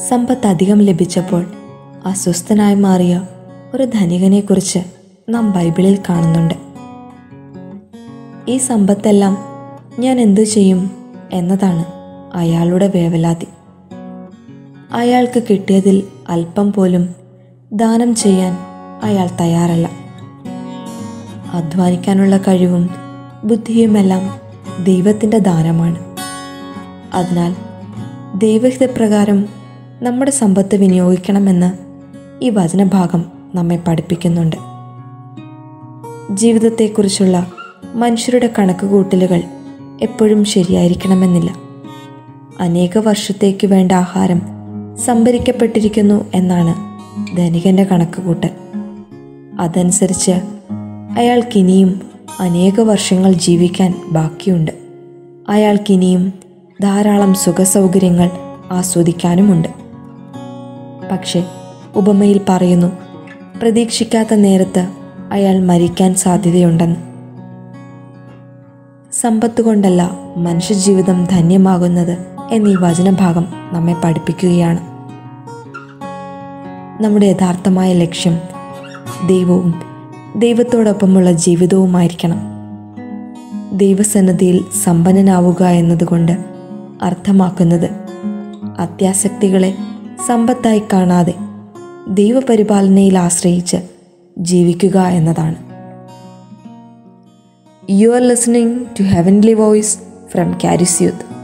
സമ്പത്ത് അധികം ലഭിച്ചപ്പോൾ അസ്വസ്ഥനായി മാറിയ ഒരു ധനികനെക്കുറിച്ച് നാം ബൈബിളിൽ കാണുന്നുണ്ട് ഈ സമ്പത്തെല്ലാം ഞാൻ എന്തു ചെയ്യും എന്നതാണ് അയാളുടെ വേവലാതി അയാൾക്ക് കിട്ടിയതിൽ അല്പം പോലും ദാനം ചെയ്യാൻ അയാൾ തയ്യാറല്ല അധ്വാനിക്കാനുള്ള കഴിവും ബുദ്ധിയുമെല്ലാം ദൈവത്തിൻ്റെ ദാനമാണ് അതിനാൽ ദൈവഹിതപ്രകാരം നമ്മുടെ സമ്പത്ത് വിനിയോഗിക്കണമെന്ന് ഈ വചനഭാഗം നമ്മെ പഠിപ്പിക്കുന്നുണ്ട് ജീവിതത്തെക്കുറിച്ചുള്ള മനുഷ്യരുടെ കണക്കുകൂട്ടലുകൾ എപ്പോഴും ശരിയായിരിക്കണമെന്നില്ല അനേക വർഷത്തേക്ക് വേണ്ട ആഹാരം സംഭരിക്കപ്പെട്ടിരിക്കുന്നു എന്നാണ് ധനികന്റെ കണക്കുകൂട്ടൽ അതനുസരിച്ച് അയാൾക്കിനിയും അനേക വർഷങ്ങൾ ജീവിക്കാൻ ബാക്കിയുണ്ട് അയാൾക്കിനിയും ധാരാളം സുഖസൗകര്യങ്ങൾ ആസ്വദിക്കാനുമുണ്ട് പക്ഷെ ഉപമയിൽ പറയുന്നു പ്രതീക്ഷിക്കാത്ത നേരത്ത് അയാൾ മരിക്കാൻ സാധ്യതയുണ്ടെന്ന് സമ്പത്ത് കൊണ്ടല്ല മനുഷ്യജീവിതം ധന്യമാകുന്നത് എന്നീ വചനഭാഗം നമ്മെ പഠിപ്പിക്കുകയാണ് നമ്മുടെ യഥാർത്ഥമായ ലക്ഷ്യം ദൈവവും ദൈവത്തോടൊപ്പമുള്ള ജീവിതവുമായിരിക്കണം ദൈവസന്നദ്ധിയിൽ സമ്പന്നനാവുക എന്നതുകൊണ്ട് അർത്ഥമാക്കുന്നത് അത്യാസക്തികളെ സമ്പത്തായി കാണാതെ ദൈവപരിപാലനയിൽ ആശ്രയിച്ച് ജീവിക്കുക എന്നതാണ് you are listening to heavenly voice from Charis youth